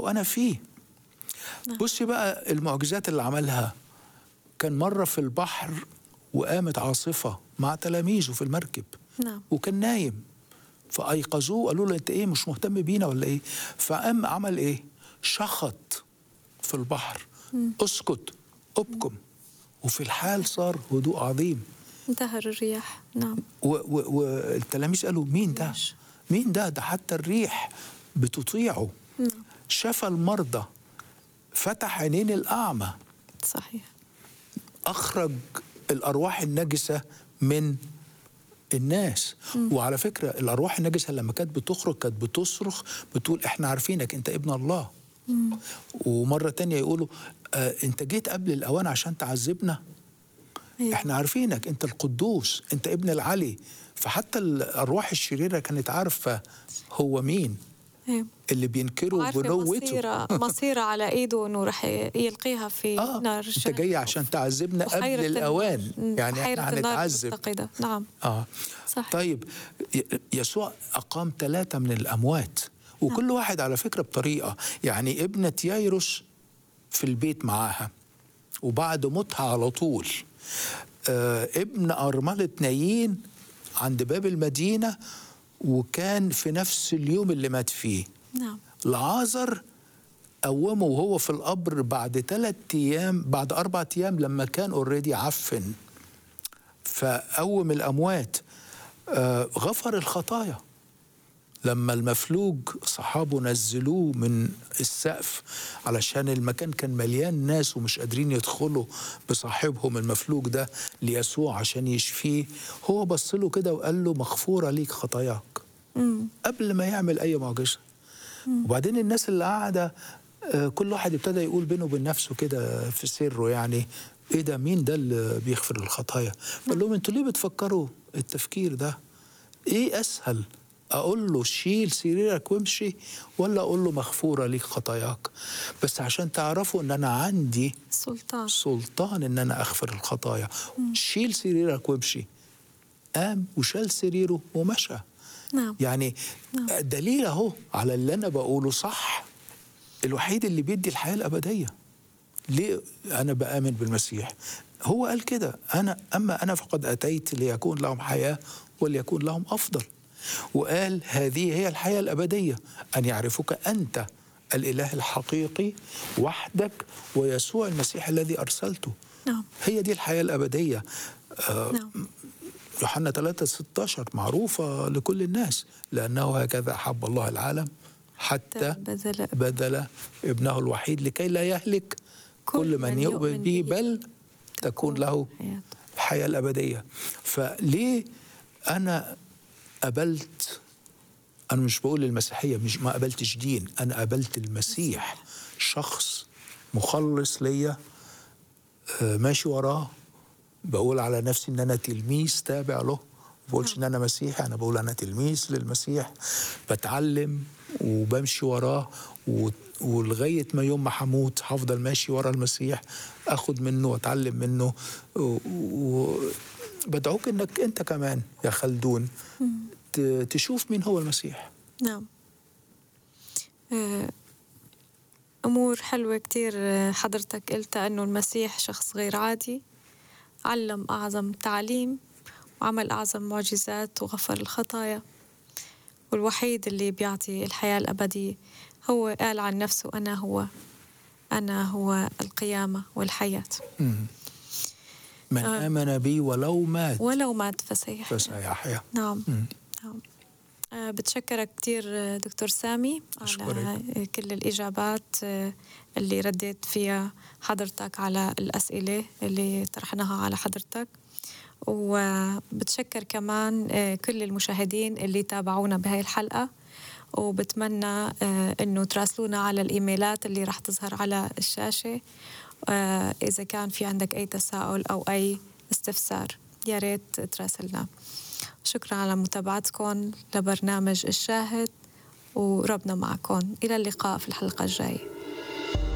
وأنا فيه بصي بقى المعجزات اللي عملها كان مرة في البحر وقامت عاصفة مع تلاميذه في المركب نعم وكان نايم فأيقظوه قالوا له أنت إيه مش مهتم بينا ولا إيه فقام عمل إيه شخط في البحر اسكت ابكم وفي الحال صار هدوء عظيم انتهر الرياح نعم و- و- والتلاميذ قالوا مين ده ماشي. مين ده ده حتى الريح بتطيعه نعم شفى المرضى فتح عينين الأعمى صحيح أخرج الأرواح النجسة من الناس وعلى فكرة الأرواح النجسة لما كانت بتخرج كانت بتصرخ بتقول إحنا عارفينك أنت ابن الله ومرة تانية يقولوا آه أنت جيت قبل الأوان عشان تعذبنا أيوة. احنا عارفينك انت القدوس انت ابن العلي فحتى الارواح الشريره كانت عارفه هو مين أيوة. اللي بينكروا عارفة بنوته مصيرة مصيرة على ايده انه رح يلقيها في اه نار انت الجهنم. جاي عشان تعذبنا قبل وحيرة الاوان النار. يعني حيرة احنا النار هنتعذب المتقدة. نعم اه صح طيب ي- يسوع اقام ثلاثه من الاموات وكل واحد على فكره بطريقه يعني ابنه يايروس في البيت معاها وبعد موتها على طول آه ابن ارمله نايين عند باب المدينه وكان في نفس اليوم اللي مات فيه نعم لعازر قومه وهو في القبر بعد ثلاث ايام بعد اربع ايام لما كان اوريدي عفن فقوم الاموات آه غفر الخطايا لما المفلوج صحابه نزلوه من السقف علشان المكان كان مليان ناس ومش قادرين يدخلوا بصاحبهم المفلوج ده ليسوع عشان يشفيه هو بص له كده وقال له مغفوره ليك خطاياك مم. قبل ما يعمل اي معجزه وبعدين الناس اللي قاعده آه، كل واحد ابتدى يقول بينه وبين نفسه كده في سره يعني ايه ده مين ده اللي بيغفر الخطايا قال لهم انتوا ليه بتفكروا التفكير ده ايه اسهل اقول له شيل سريرك وامشي ولا اقول له مغفوره ليك خطاياك بس عشان تعرفوا ان انا عندي سلطان سلطان ان انا اغفر الخطايا شيل سريرك وامشي قام وشال سريره ومشى نعم يعني نعم. دليل اهو على اللي انا بقوله صح الوحيد اللي بيدي الحياه الابديه ليه انا بامن بالمسيح هو قال كده انا اما انا فقد اتيت ليكون لهم حياه وليكون لهم افضل وقال هذه هي الحياه الابديه ان يعرفك انت الاله الحقيقي وحدك ويسوع المسيح الذي ارسلته نعم هي دي الحياه الابديه آه نعم يوحنا 3 16 معروفة لكل الناس لأنه هكذا أحب الله العالم حتى بذل بذل ابنه الوحيد لكي لا يهلك كل من يؤمن به بل تكون له حياة. الحياة الأبدية فليه أنا قبلت أنا مش بقول المسيحية مش ما قبلتش دين أنا قبلت المسيح شخص مخلص ليا آه، ماشي وراه بقول على نفسي ان انا تلميذ تابع له ما بقولش ان انا مسيحي انا بقول انا تلميذ للمسيح بتعلم وبمشي وراه و- ولغايه ما يوم ما هموت هفضل ماشي ورا المسيح اخد منه واتعلم منه وبدعوك انك انت كمان يا خلدون ت- تشوف مين هو المسيح نعم آه، أمور حلوة كتير آه، حضرتك قلتها أنه المسيح شخص غير عادي علم أعظم تعليم وعمل أعظم معجزات وغفر الخطايا والوحيد اللي بيعطي الحياة الأبدية هو قال عن نفسه أنا هو أنا هو القيامة والحياة مم. من آه. امن بي ولو مات ولو مات فسيحيا فسيحيا نعم مم. نعم آه، بتشكرك كثير آه، دكتور سامي على أشكرك. آه، كل الإجابات آه، اللي رديت فيها حضرتك على الأسئلة اللي طرحناها على حضرتك وبتشكر كمان آه، كل المشاهدين اللي تابعونا بهاي الحلقة وبتمنى آه، انه تراسلونا على الايميلات اللي راح تظهر على الشاشه آه، اذا كان في عندك اي تساؤل او اي استفسار يا ريت تراسلنا شكرا على متابعتكم لبرنامج الشاهد وربنا معكم الى اللقاء في الحلقه الجايه